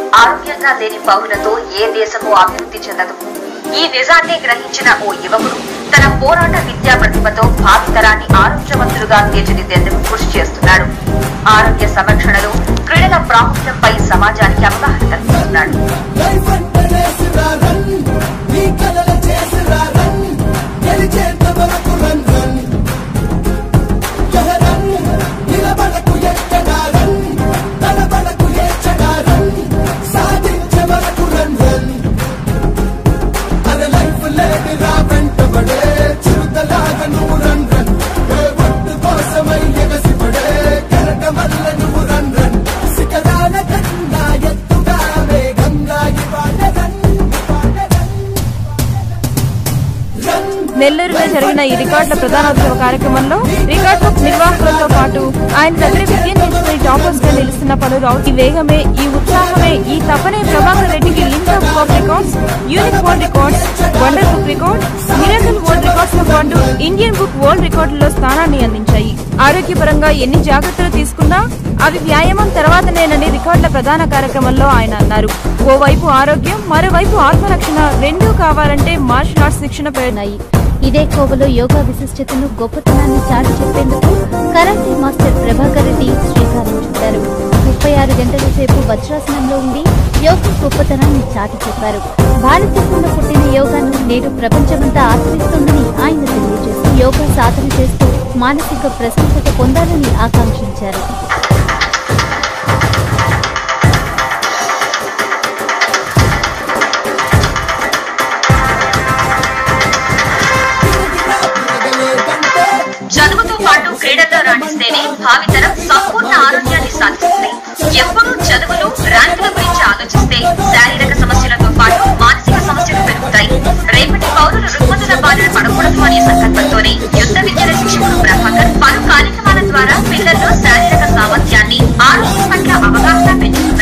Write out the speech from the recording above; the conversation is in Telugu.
ఆరోగ్యంగా లేని పౌరులతో ఏ దేశము అభివృద్ధి చెందదు ఈ నిజాన్ని గ్రహించిన ఓ యువకుడు తన పోరాట విద్యా ప్రతిభతో భావితరాన్ని ఆరోగ్యవంతులుగా తీర్చిదిద్దేందుకు కృషి చేస్తున్నాడు ఆరోగ్య సంరక్షణలో క్రీడల ప్రాముఖ్యంపై సమాజానికి అవగాహన కల్పిస్తున్నాడు లైఫ్ అంటేనే సిరారన్ నీ కలల చేసిరారన్ గెలిచేంత వరకు రన్ రన్ ఎహరన్ నిలబడకు ఎక్కడారన్ తలబడకు ఏచడారన్ సాధించే వరకు రన్ రన్ అరే లైఫ్ లేని రా వెంటబడే చిరుతలాగా నువ్వు రన్ రన్ ఏ ఒట్టు కోసమై ఎగసిపడే కెరటమల్ల నువ్వు రన్ రన్ శిఖరాల కన్నా ఎత్తుగా వేగంగా ఇవాళ రన్ ఇవాళ రన్ రన్ నెల్లూరులో జరిగిన ఈ రికార్డుల ప్రధానోత్సవ కార్యక్రమంలో రికార్డ్ బుక్ నిర్వాహకులతో పాటు ఆయన దగ్గర విద్య నేర్చుకుని టాపర్స్ గా నిలుస్తున్న పలువురు ఈ వేగమే ఈ ఉత్సాహమే ఈ తపనే ప్రభాకర్ రెడ్డికి link of book records unique world records wonder book record miracle world records తో పాటు ఇండియన్ బుక్ వరల్డ్ రికార్డుల్లో స్థానాన్ని అందించాయి ఆరోగ్యపరంగా ఎన్ని జాగ్రత్తలు తీసుకున్నా అవి వ్యాయామం తర్వాతనేనని రికార్డుల ప్రధాన కార్యక్రమంలో ఆయన అన్నారు ఓవైపు ఆరోగ్యం మరోవైపు ఆత్మరక్షణ రెండూ కావాలంటే మార్షల్ ఆర్ట్స్ శిక్షణ పెరిగినాయి ఇదే కోవలో యోగా విశిష్టతను గొప్పతనాన్ని చాటి చెప్పేందుకు కరాటే మాస్టర్ ప్రభాకర్ రెడ్డి శ్రీకారం చుట్టారు ముప్పై ఆరు గంటల సేపు వజ్రాసనంలో ఉండి యోగా గొప్పతనాన్ని చాటి చెప్పారు భారతదేశంలో పుట్టిన యోగాను నేడు ప్రపంచమంతా ఆశ్రయిస్తోందని ఆయన తెలియజేస్తూ యోగా సాధన చేస్తూ మానసిక ప్రశాంతత పొందాలని ఆకాంక్షించారు చదువుతో పాటు క్రీడల్లో రాణిస్తేనే భావితరం సంపూర్ణ ఆరోగ్యాన్ని సాధిస్తుంది ఎప్పుడూ చదువులు ర్యాంకుల గురించి ఆలోచిస్తే శారీరక సమస్యలతో పాటు మానసిక సమస్యలు పెరుగుతాయి రేపటి పౌరులు రుగ్మతుల బారిన పడకూడదు అనే సంకల్పంతోనే యుద్ధ విద్యల శిక్షకుడు ప్రభాకర్ పలు కార్యక్రమాల ద్వారా పిల్లల్లో శారీరక సామర్థ్యాన్ని ఆరోగ్యం పట్ల అవగాహన పెంచుతున్నారు